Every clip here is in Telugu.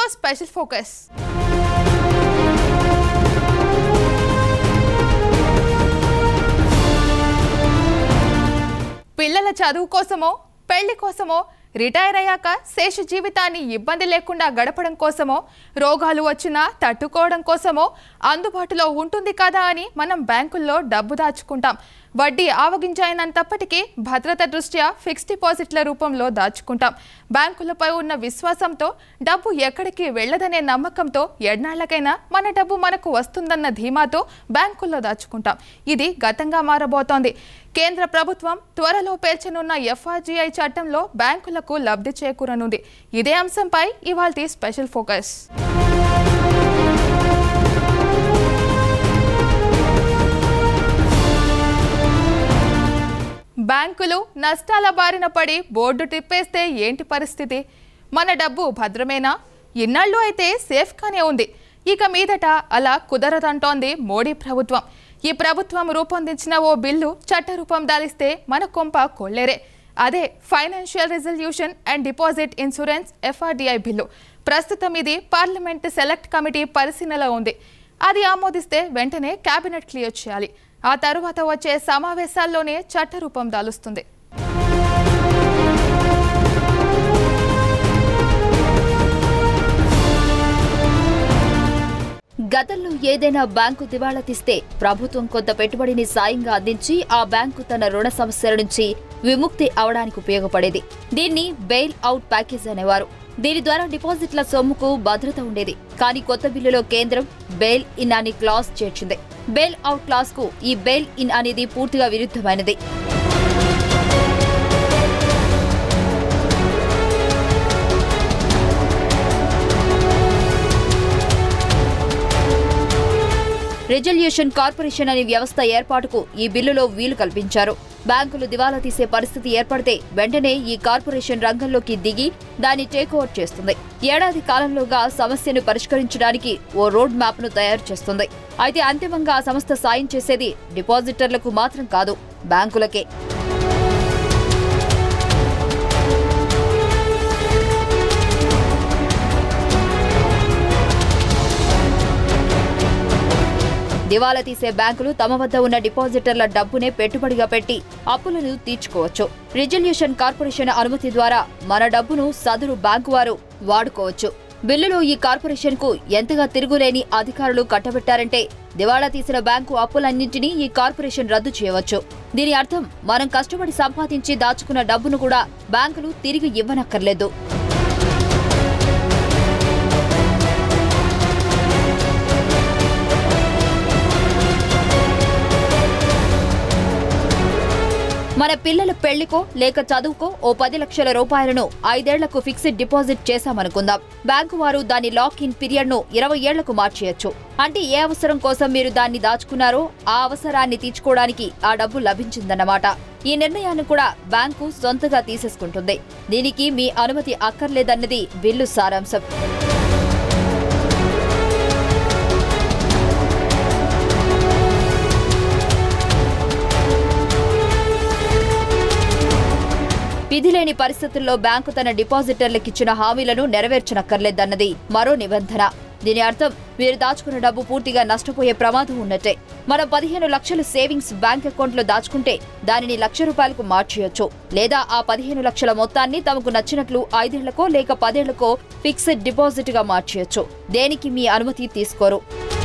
స్పెషల్ ఫోకస్ పిల్లల చదువు కోసమో పెళ్లి కోసమో రిటైర్ అయ్యాక శేష జీవితాన్ని ఇబ్బంది లేకుండా గడపడం కోసమో రోగాలు వచ్చినా తట్టుకోవడం కోసమో అందుబాటులో ఉంటుంది కదా అని మనం బ్యాంకుల్లో డబ్బు దాచుకుంటాం వడ్డీ ఆవగించైనంతప్పటికీ భద్రత దృష్ట్యా ఫిక్స్డ్ డిపాజిట్ల రూపంలో దాచుకుంటాం బ్యాంకులపై ఉన్న విశ్వాసంతో డబ్బు ఎక్కడికి వెళ్ళదనే నమ్మకంతో ఎన్నాళ్లకైనా మన డబ్బు మనకు వస్తుందన్న ధీమాతో బ్యాంకుల్లో దాచుకుంటాం ఇది గతంగా మారబోతోంది కేంద్ర ప్రభుత్వం త్వరలో పేర్చనున్న ఎఫ్ఆర్జీఐ చట్టంలో బ్యాంకులకు లబ్ధి చేకూరనుంది ఇదే అంశంపై ఇవాల్టి స్పెషల్ ఫోకస్ బ్యాంకులు నష్టాల బారిన పడి బోర్డు తిప్పేస్తే ఏంటి పరిస్థితి మన డబ్బు భద్రమేనా ఇన్నాళ్ళు అయితే సేఫ్గానే ఉంది ఇక మీదట అలా కుదరదంటోంది మోడీ ప్రభుత్వం ఈ ప్రభుత్వం రూపొందించిన ఓ బిల్లు చట్టరూపం దాలిస్తే మన కొంప కొల్లేరే అదే financial resolution and deposit insurance FRDI bill ప్రస్తుతం ఇది పార్లమెంట్ సెలెక్ట్ కమిటీ పరిశీలనలో ఉంది అది ఆమోదిస్తే వెంటనే కేబినెట్ క్లియర్ చేయాలి ఆ తరువాత వచ్చే సమావేశాల్లోనే చట్టరూపం దాలుస్తుంది గతంలో ఏదైనా బ్యాంకు దివాళా తీస్తే ప్రభుత్వం కొంత పెట్టుబడిని సాయంగా అందించి ఆ బ్యాంకు తన రుణ సమస్యల నుంచి విముక్తి అవడానికి ఉపయోగపడేది దీన్ని బెయిల్ అవుట్ ప్యాకేజ్ అనేవారు దీని ద్వారా డిపాజిట్ల సొమ్ముకు భద్రత ఉండేది కానీ కొత్త బిల్లులో కేంద్రం బెయిల్ ఇన్ అని క్లాస్ చేర్చింది బెయిల్ అవుట్ క్లాస్ కు ఈ బెయిల్ ఇన్ అనేది పూర్తిగా విరుద్ధమైనది రిజల్యూషన్ కార్పొరేషన్ అనే వ్యవస్థ ఏర్పాటుకు ఈ బిల్లులో వీలు కల్పించారు బ్యాంకులు దివాలా తీసే పరిస్థితి ఏర్పడితే వెంటనే ఈ కార్పొరేషన్ రంగంలోకి దిగి దాన్ని టేక్ ఓవర్ చేస్తుంది ఏడాది కాలంలోగా సమస్యను పరిష్కరించడానికి ఓ రోడ్ మ్యాప్ ను తయారు చేస్తుంది అయితే అంతిమంగా ఆ సంస్థ సాయం చేసేది డిపాజిటర్లకు మాత్రం కాదు బ్యాంకులకే దివాలా తీసే బ్యాంకులు తమ వద్ద ఉన్న డిపాజిటర్ల డబ్బునే పెట్టుబడిగా పెట్టి అప్పులను తీర్చుకోవచ్చు రిజల్యూషన్ కార్పొరేషన్ అనుమతి ద్వారా మన డబ్బును సదరు బ్యాంకు వారు వాడుకోవచ్చు బిల్లులో ఈ కార్పొరేషన్ కు ఎంతగా తిరుగులేని అధికారులు కట్టబెట్టారంటే దివాళా తీసిన బ్యాంకు అప్పులన్నింటినీ ఈ కార్పొరేషన్ రద్దు చేయవచ్చు దీని అర్థం మనం కష్టపడి సంపాదించి దాచుకున్న డబ్బును కూడా బ్యాంకులు తిరిగి ఇవ్వనక్కర్లేదు మన పిల్లల పెళ్లికో లేక చదువుకో ఓ పది లక్షల రూపాయలను ఐదేళ్లకు ఫిక్స్డ్ డిపాజిట్ చేశామనుకుందాం బ్యాంకు వారు దాని లాక్ ఇన్ పీరియడ్ ను ఇరవై ఏళ్లకు మార్చేయొచ్చు అంటే ఏ అవసరం కోసం మీరు దాన్ని దాచుకున్నారో ఆ అవసరాన్ని తీర్చుకోవడానికి ఆ డబ్బు లభించిందన్నమాట ఈ నిర్ణయాన్ని కూడా బ్యాంకు సొంతగా తీసేసుకుంటుంది దీనికి మీ అనుమతి అక్కర్లేదన్నది బిల్లు సారాంశం విధిలేని పరిస్థితుల్లో బ్యాంకు తన డిపాజిటర్లకిచ్చిన హామీలను నెరవేర్చనక్కర్లేదన్నది మరో నిబంధన దీని అర్థం మీరు దాచుకున్న డబ్బు పూర్తిగా నష్టపోయే ప్రమాదం ఉన్నట్టే మనం పదిహేను లక్షలు సేవింగ్స్ బ్యాంక్ అకౌంట్లో దాచుకుంటే దానిని లక్ష రూపాయలకు మార్చేయొచ్చు లేదా ఆ పదిహేను లక్షల మొత్తాన్ని తమకు నచ్చినట్లు ఐదేళ్లకో లేక పదేళ్లకో ఫిక్స్డ్ డిపాజిట్ గా మార్చేయొచ్చు దేనికి మీ అనుమతి తీసుకోరు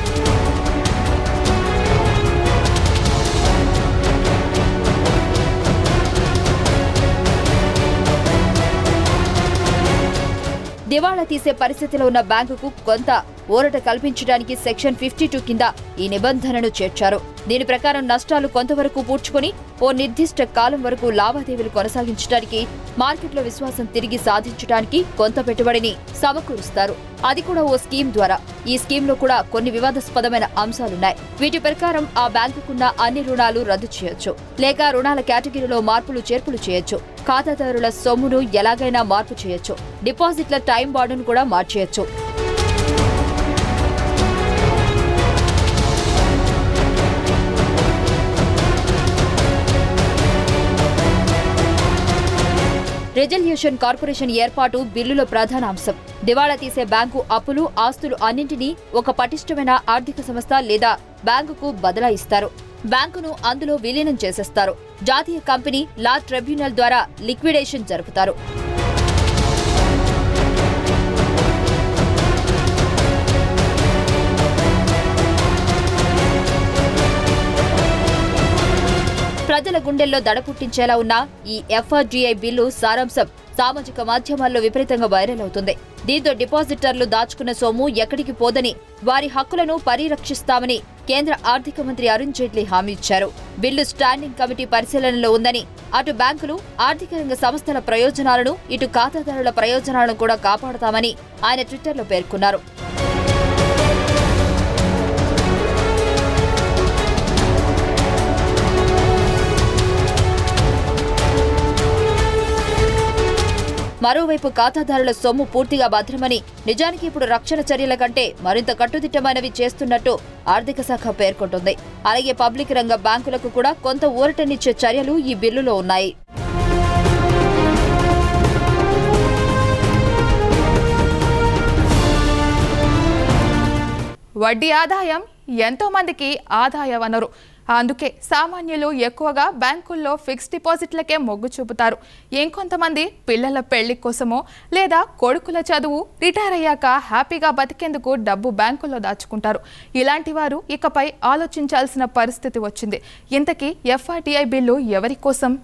దివాళా తీసే పరిస్థితిలో ఉన్న బ్యాంకుకు కొంత ఊరట కల్పించడానికి సెక్షన్ ఫిఫ్టీ టూ కింద ఈ నిబంధనను చేర్చారు దీని ప్రకారం నష్టాలు కొంతవరకు పూడ్చుకొని ఓ నిర్దిష్ట కాలం వరకు లావాదేవీలు కొనసాగించడానికి మార్కెట్లో విశ్వాసం తిరిగి సాధించడానికి కొంత పెట్టుబడిని సమకూరుస్తారు అది కూడా ఓ స్కీమ్ ద్వారా ఈ స్కీమ్ లో కూడా కొన్ని వివాదాస్పదమైన అంశాలున్నాయి వీటి ప్రకారం ఆ బ్యాంకుకున్న అన్ని రుణాలు రద్దు చేయొచ్చు లేక రుణాల కేటగిరీలో మార్పులు చేర్పులు చేయొచ్చు ఖాతాదారుల సొమ్మును ఎలాగైనా మార్పు చేయొచ్చు డిపాజిట్ల టైం బాండును కూడా మార్చేయొచ్చు రెజల్యూషన్ కార్పొరేషన్ ఏర్పాటు బిల్లులో ప్రధాన అంశం దివాళా తీసే బ్యాంకు అప్పులు ఆస్తులు అన్నింటినీ ఒక పటిష్టమైన ఆర్థిక సంస్థ లేదా బ్యాంకుకు బదలాయిస్తారు బ్యాంకును అందులో విలీనం చేసేస్తారు జాతీయ కంపెనీ లా ట్రిబ్యునల్ ద్వారా లిక్విడేషన్ జరుపుతారు ప్రజల గుండెల్లో దడ పుట్టించేలా ఉన్న ఈ ఎఫ్ఆర్జీఐ బిల్లు సారాంశం సామాజిక మాధ్యమాల్లో విపరీతంగా వైరల్ అవుతుంది దీంతో డిపాజిటర్లు దాచుకున్న సొమ్ము ఎక్కడికి పోదని వారి హక్కులను పరిరక్షిస్తామని కేంద్ర ఆర్థిక మంత్రి అరుణ్ జైట్లీ హామీ ఇచ్చారు బిల్లు స్టాండింగ్ కమిటీ పరిశీలనలో ఉందని అటు బ్యాంకులు ఆర్థిక రంగ సంస్థల ప్రయోజనాలను ఇటు ఖాతాదారుల ప్రయోజనాలను కూడా కాపాడతామని ఆయన ట్విట్టర్లో పేర్కొన్నారు మరోవైపు ఖాతాదారుల సొమ్ము పూర్తిగా భద్రమని నిజానికి ఇప్పుడు రక్షణ చర్యల కంటే మరింత కట్టుదిట్టమైనవి చేస్తున్నట్టు ఆర్థిక శాఖ పేర్కొంటుంది అలాగే పబ్లిక్ రంగ బ్యాంకులకు కూడా కొంత ఊరటనిచ్చే చర్యలు ఈ బిల్లులో ఉన్నాయి వడ్డీ ఆదాయం ఎంతో మందికి ఆదాయ వనరు అందుకే సామాన్యులు ఎక్కువగా బ్యాంకుల్లో ఫిక్స్డ్ డిపాజిట్లకే మొగ్గు చూపుతారు ఇంకొంతమంది పిల్లల పెళ్లి కోసమో లేదా కొడుకుల చదువు రిటైర్ అయ్యాక హ్యాపీగా బతికేందుకు డబ్బు బ్యాంకుల్లో దాచుకుంటారు ఇలాంటి వారు ఇకపై ఆలోచించాల్సిన పరిస్థితి వచ్చింది ఇంతకీ ఎఫ్ఆర్టీఐ బిల్లు ఎవరి కోసం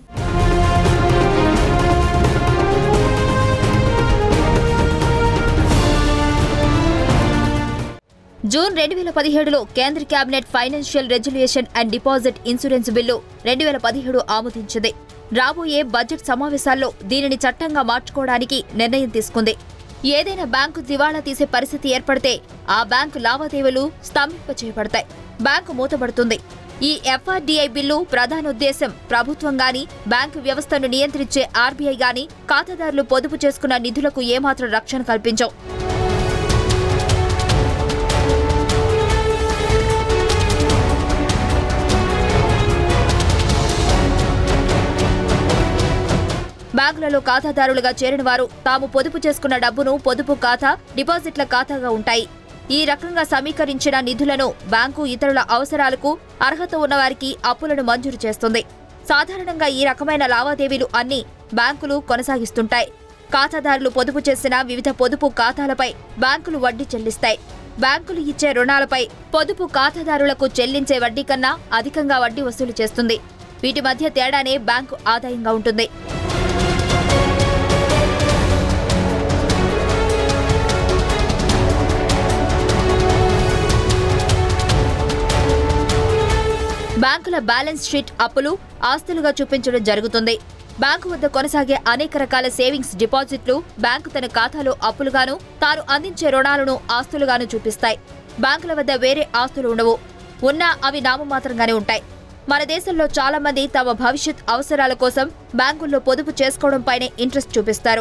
జూన్ రెండు వేల పదిహేడులో కేంద్ర cabinet financial regulation and deposit insurance bill రెండు వేల పదిహేడు ఆమోదించింది రాబోయే బడ్జెట్ సమావేశాల్లో దీనిని చట్టంగా మార్చుకోవడానికి నిర్ణయం తీసుకుంది ఏదైనా బ్యాంకు దివాళా తీసే పరిస్థితి ఏర్పడితే ఆ బ్యాంకు లావాదేవీలు స్తంభింపచేయబడతాయి బ్యాంకు మూతపడుతుంది ఈ ఎఫ్ఆర్డీఐ బిల్లు ప్రధాన ఉద్దేశం ప్రభుత్వం గాని బ్యాంకు వ్యవస్థను నియంత్రించే ఆర్బీఐ గాని ఖాతాదారులు పొదుపు చేసుకున్న నిధులకు ఏమాత్రం రక్షణ కల్పించవు బ్యాంకులలో ఖాతాదారులుగా చేరిన వారు తాము పొదుపు చేసుకున్న డబ్బును పొదుపు ఖాతా డిపాజిట్ల ఖాతాగా ఉంటాయి ఈ రకంగా సమీకరించిన నిధులను బ్యాంకు ఇతరుల అవసరాలకు అర్హత ఉన్నవారికి అప్పులను మంజూరు చేస్తుంది సాధారణంగా ఈ రకమైన లావాదేవీలు అన్ని బ్యాంకులు కొనసాగిస్తుంటాయి ఖాతాదారులు పొదుపు చేసిన వివిధ పొదుపు ఖాతాలపై బ్యాంకులు వడ్డీ చెల్లిస్తాయి బ్యాంకులు ఇచ్చే రుణాలపై పొదుపు ఖాతాదారులకు చెల్లించే వడ్డీ కన్నా అధికంగా వడ్డీ వసూలు చేస్తుంది వీటి మధ్య తేడానే బ్యాంకు ఆదాయంగా ఉంటుంది బ్యాంకుల బ్యాలెన్స్ షీట్ అప్పులు ఆస్తులుగా చూపించడం జరుగుతుంది బ్యాంకు వద్ద కొనసాగే అనేక రకాల సేవింగ్స్ డిపాజిట్లు బ్యాంకు తన ఖాతాలో అప్పులుగాను తాను అందించే రుణాలను ఆస్తులుగాను చూపిస్తాయి బ్యాంకుల వద్ద వేరే ఆస్తులు ఉండవు ఉన్నా అవి నామమాత్రంగానే ఉంటాయి మన దేశంలో చాలా మంది తమ భవిష్యత్ అవసరాల కోసం బ్యాంకుల్లో పొదుపు చేసుకోవడంపైనే ఇంట్రెస్ట్ చూపిస్తారు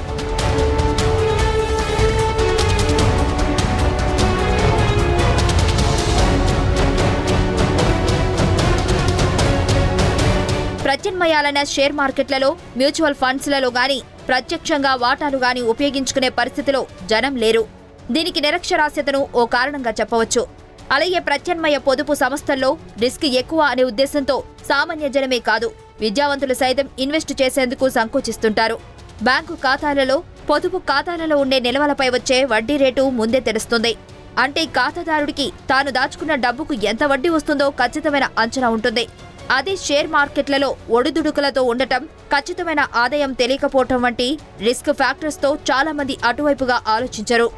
ప్రత్యామ్నాయాలైన షేర్ మార్కెట్లలో మ్యూచువల్ ఫండ్స్లలో గాని ప్రత్యక్షంగా వాటాలు గాని ఉపయోగించుకునే పరిస్థితిలో జనం లేరు దీనికి నిరక్షరాస్యతను ఓ కారణంగా చెప్పవచ్చు అలాగే ప్రత్యామ్నాయ పొదుపు సంస్థల్లో రిస్క్ ఎక్కువ అనే ఉద్దేశంతో సామాన్య జనమే కాదు విద్యావంతులు సైతం ఇన్వెస్ట్ చేసేందుకు సంకోచిస్తుంటారు బ్యాంకు ఖాతాలలో పొదుపు ఖాతాలలో ఉండే నిల్వలపై వచ్చే వడ్డీ రేటు ముందే తెలుస్తుంది అంటే ఖాతాదారుడికి తాను దాచుకున్న డబ్బుకు ఎంత వడ్డీ వస్తుందో ఖచ్చితమైన అంచనా ఉంటుంది అదే షేర్ మార్కెట్లలో ఒడిదుడుకులతో ఉండటం ఖచ్చితమైన ఆదాయం తెలియకపోవటం వంటి రిస్క్ ఫ్యాక్టర్స్ తో చాలా మంది అటువైపుగా ఆలోచించరు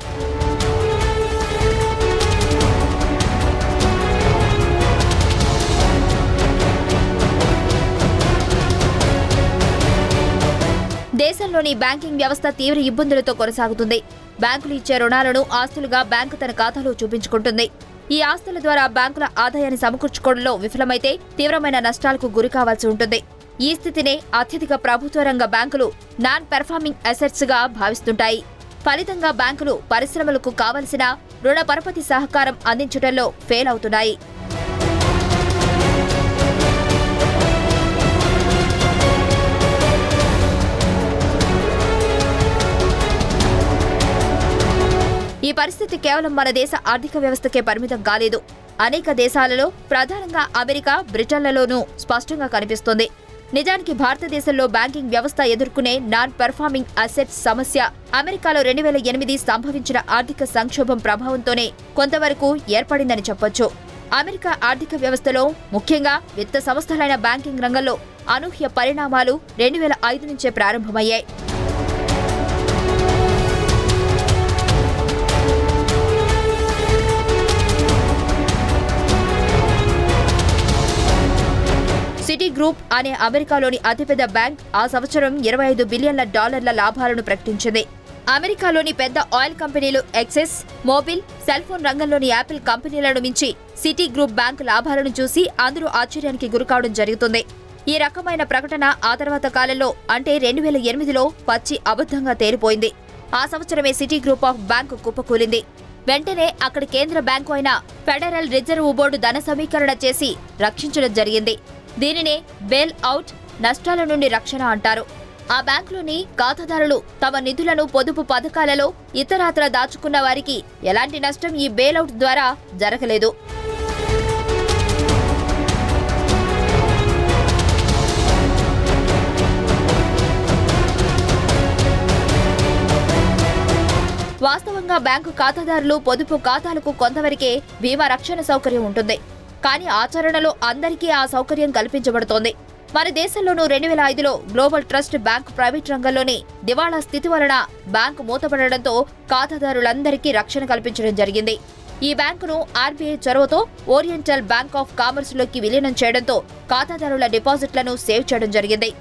దేశంలోని బ్యాంకింగ్ వ్యవస్థ తీవ్ర ఇబ్బందులతో కొనసాగుతుంది బ్యాంకులు ఇచ్చే రుణాలను ఆస్తులుగా బ్యాంకు తన ఖాతాలో చూపించుకుంటుంది ఈ ఆస్తుల ద్వారా బ్యాంకుల ఆదాయాన్ని సమకూర్చుకోవడంలో విఫలమైతే తీవ్రమైన నష్టాలకు గురి కావాల్సి ఉంటుంది ఈ స్థితినే అత్యధిక ప్రభుత్వ రంగ బ్యాంకులు నాన్ పెర్ఫార్మింగ్ అసెట్స్ గా భావిస్తుంటాయి ఫలితంగా బ్యాంకులు పరిశ్రమలకు కావలసిన రుణ పరపతి సహకారం అందించడంలో ఫెయిల్ అవుతున్నాయి ఈ పరిస్థితి కేవలం మన దేశ ఆర్థిక వ్యవస్థకే పరిమితం కాలేదు అనేక దేశాలలో ప్రధానంగా అమెరికా బ్రిటన్లలోనూ స్పష్టంగా కనిపిస్తోంది నిజానికి భారతదేశంలో బ్యాంకింగ్ వ్యవస్థ ఎదుర్కొనే నాన్ పెర్ఫార్మింగ్ అసెట్స్ సమస్య అమెరికాలో రెండు వేల ఎనిమిది సంభవించిన ఆర్థిక సంక్షోభం ప్రభావంతోనే కొంతవరకు ఏర్పడిందని చెప్పొచ్చు అమెరికా ఆర్థిక వ్యవస్థలో ముఖ్యంగా విత్త సంస్థలైన బ్యాంకింగ్ రంగంలో అనూహ్య పరిణామాలు రెండు వేల ఐదు నుంచే ప్రారంభమయ్యాయి సిటీ గ్రూప్ అనే అమెరికాలోని అతిపెద్ద బ్యాంక్ ఆ సంవత్సరం ఇరవై ఐదు బిలియన్ల డాలర్ల లాభాలను ప్రకటించింది అమెరికాలోని పెద్ద ఆయిల్ కంపెనీలు ఎక్సెస్ మోబిల్ సెల్ ఫోన్ రంగంలోని యాపిల్ కంపెనీలను మించి సిటీ గ్రూప్ బ్యాంక్ లాభాలను చూసి అందరూ ఆశ్చర్యానికి గురికావడం జరుగుతుంది ఈ రకమైన ప్రకటన ఆ తర్వాత కాలంలో అంటే రెండు వేల ఎనిమిదిలో పచ్చి అబద్ధంగా తేలిపోయింది ఆ సంవత్సరమే సిటీ గ్రూప్ ఆఫ్ బ్యాంకు కుప్పకూలింది వెంటనే అక్కడి కేంద్ర బ్యాంకు అయిన ఫెడరల్ రిజర్వ్ బోర్డు ధన సమీకరణ చేసి రక్షించడం జరిగింది దీనినే బెయిల్ అవుట్ నష్టాల నుండి రక్షణ అంటారు ఆ బ్యాంకులోని ఖాతాదారులు తమ నిధులను పొదుపు పథకాలలో ఇతరాత్ర దాచుకున్న వారికి ఎలాంటి నష్టం ఈ బెయిల్అవుట్ ద్వారా జరగలేదు వాస్తవంగా బ్యాంకు ఖాతాదారులు పొదుపు ఖాతాలకు కొంతవరకే బీమా రక్షణ సౌకర్యం ఉంటుంది కానీ ఆచరణలో అందరికీ ఆ సౌకర్యం కల్పించబడుతోంది మన దేశంలోనూ రెండు వేల ఐదులో గ్లోబల్ ట్రస్ట్ బ్యాంక్ ప్రైవేట్ రంగంలోని దివాళా స్థితి వలన బ్యాంకు మూతపడడంతో ఖాతాదారులందరికీ రక్షణ కల్పించడం జరిగింది ఈ బ్యాంకును ఆర్బీఐ చొరవతో ఓరియంటల్ బ్యాంక్ ఆఫ్ కామర్స్ లోకి విలీనం చేయడంతో ఖాతాదారుల డిపాజిట్లను సేవ్ చేయడం జరిగింది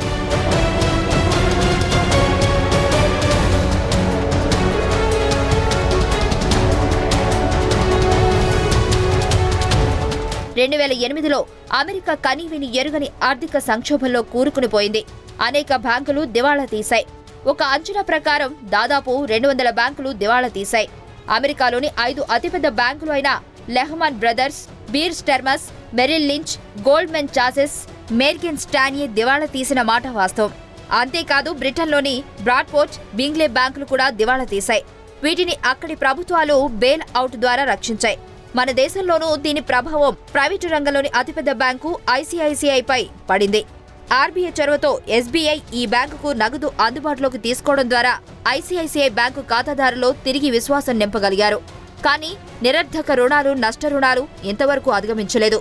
రెండు వేల ఎనిమిదిలో అమెరికా కనీవిని ఎరుగని ఆర్థిక సంక్షోభంలో కూరుకుని పోయింది అనేక బ్యాంకులు దివాళా తీశాయి ఒక అంచనా ప్రకారం దాదాపు రెండు వందల బ్యాంకులు దివాళా తీశాయి అమెరికాలోని ఐదు అతిపెద్ద బ్యాంకులు అయిన Lehman Brothers Bear Stearns Merrill Lynch Goldman Sachs Morgan Stanley దివాళా తీసిన మాట వాస్తవం అంతేకాదు బ్రిటన్లోని బ్రాడ్పోర్ట్ బింగ్లే బ్యాంకులు కూడా దివాళా తీశాయి వీటిని అక్కడి ప్రభుత్వాలు బెయిల్ అవుట్ ద్వారా రక్షించాయి మన దేశంలోనూ దీని ప్రభావం ప్రైవేటు రంగంలోని అతిపెద్ద బ్యాంకు ఐసీఐసీఐపై పడింది ఆర్బీఐ చొరవతో ఎస్బీఐ ఈ బ్యాంకుకు నగదు అందుబాటులోకి తీసుకోవడం ద్వారా ఐసీఐసీఐ బ్యాంకు ఖాతాదారులు తిరిగి విశ్వాసం నింపగలిగారు కానీ నిరర్ధక రుణాలు నష్ట రుణాలు ఇంతవరకు అధిగమించలేదు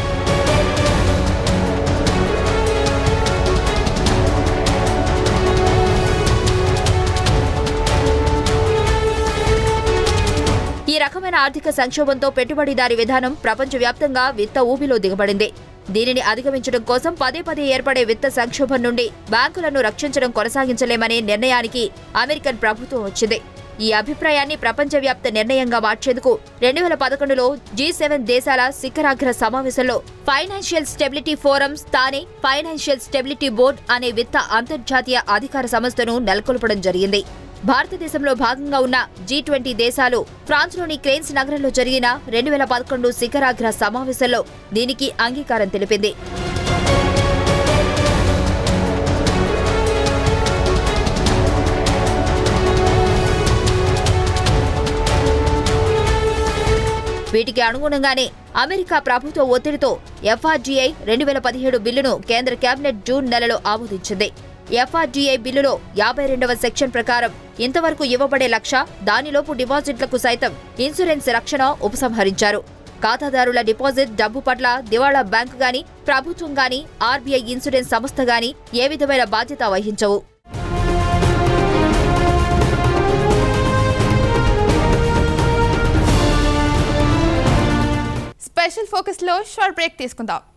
ఈ రకమైన ఆర్థిక సంక్షోభంతో పెట్టుబడిదారీ విధానం ప్రపంచవ్యాప్తంగా విత్త ఊబిలో దిగబడింది దీనిని అధిగమించడం కోసం పదే పదే ఏర్పడే విత్త సంక్షోభం నుండి బ్యాంకులను రక్షించడం కొనసాగించలేమనే నిర్ణయానికి అమెరికన్ ప్రభుత్వం వచ్చింది ఈ అభిప్రాయాన్ని ప్రపంచవ్యాప్త నిర్ణయంగా మార్చేందుకు రెండు వేల పదకొండులో జీ సెవెన్ దేశాల శిఖరాగ్ర సమావేశంలో ఫైనాన్షియల్ స్టెబిలిటీ ఫోరమ్స్ తానే ఫైనాన్షియల్ స్టెబిలిటీ బోర్డ్ అనే విత్త అంతర్జాతీయ అధికార సంస్థను నెలకొల్పడం జరిగింది భారతదేశంలో భాగంగా ఉన్న జీ ట్వంటీ దేశాలు ఫ్రాన్స్లోని క్రేన్స్ నగరంలో జరిగిన రెండు వేల పదకొండు శిఖరాగ్ర సమావేశంలో దీనికి అంగీకారం తెలిపింది వీటికి అనుగుణంగానే అమెరికా ప్రభుత్వ ఒత్తిడితో ఎఫ్ఆర్జీఐ రెండు వేల పదిహేడు బిల్లును కేంద్ర కేబినెట్ జూన్ నెలలో ఆమోదించింది ఎఫ్ఆర్జీఐ బిల్లులో యాభై రెండవ సెక్షన్ ప్రకారం ఇంతవరకు ఇవ్వబడే లక్ష దానిలోపు డిపాజిట్లకు సైతం ఇన్సూరెన్స్ రక్షణ ఉపసంహరించారు ఖాతాదారుల డిపాజిట్ డబ్బు పట్ల దివాళా బ్యాంకు గాని ప్రభుత్వం గాని ఆర్బీఐ ఇన్సూరెన్స్ సంస్థ గాని ఏ విధమైన బాధ్యత వహించవు స్పెషల్ ఫోకస్లో షార్ట్ బ్రేక్ తీసుకుందాం